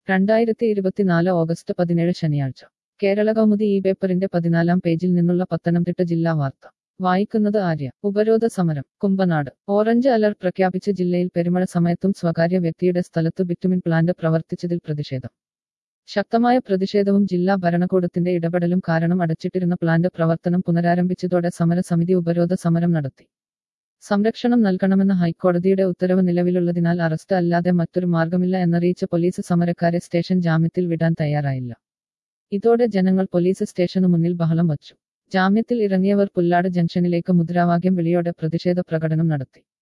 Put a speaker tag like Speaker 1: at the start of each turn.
Speaker 1: രണ്ടായിരത്തി ഇരുപത്തിനാല് ഓഗസ്റ്റ് പതിനേഴ് ശനിയാഴ്ച കേരള കൗമുദി ഈ പേപ്പറിന്റെ പതിനാലാം പേജിൽ നിന്നുള്ള പത്തനംതിട്ട ജില്ലാ വാർത്ത വായിക്കുന്നത് ആര്യ ഉപരോധ സമരം കുമ്പനാട് ഓറഞ്ച് അലർട്ട് പ്രഖ്യാപിച്ച് ജില്ലയിൽ പെരുമഴ സമയത്തും സ്വകാര്യ വ്യക്തിയുടെ സ്ഥലത്ത് ബിറ്റുമിൻ പ്ലാന്റ് പ്രവർത്തിച്ചതിൽ പ്രതിഷേധം ശക്തമായ പ്രതിഷേധവും ജില്ലാ ഭരണകൂടത്തിന്റെ ഇടപെടലും കാരണം അടച്ചിട്ടിരുന്ന പ്ലാന്റ് പ്രവർത്തനം പുനരാരംഭിച്ചതോടെ സമരസമിതി ഉപരോധ സമരം നടത്തി സംരക്ഷണം നൽകണമെന്ന ഹൈക്കോടതിയുടെ ഉത്തരവ് നിലവിലുള്ളതിനാൽ അറസ്റ്റ് അല്ലാതെ മറ്റൊരു മാർഗമില്ല എന്നറിയിച്ച പോലീസ് സമരക്കാരെ സ്റ്റേഷൻ ജാമ്യത്തിൽ വിടാൻ തയ്യാറായില്ല ഇതോടെ ജനങ്ങൾ പോലീസ് സ്റ്റേഷനു മുന്നിൽ ബഹളം വച്ചു ജാമ്യത്തിൽ ഇറങ്ങിയവർ പുല്ലാട് ജംഗ്ഷനിലേക്ക് മുദ്രാവാക്യം വിളിയോടെ പ്രതിഷേധ പ്രകടനം നടത്തി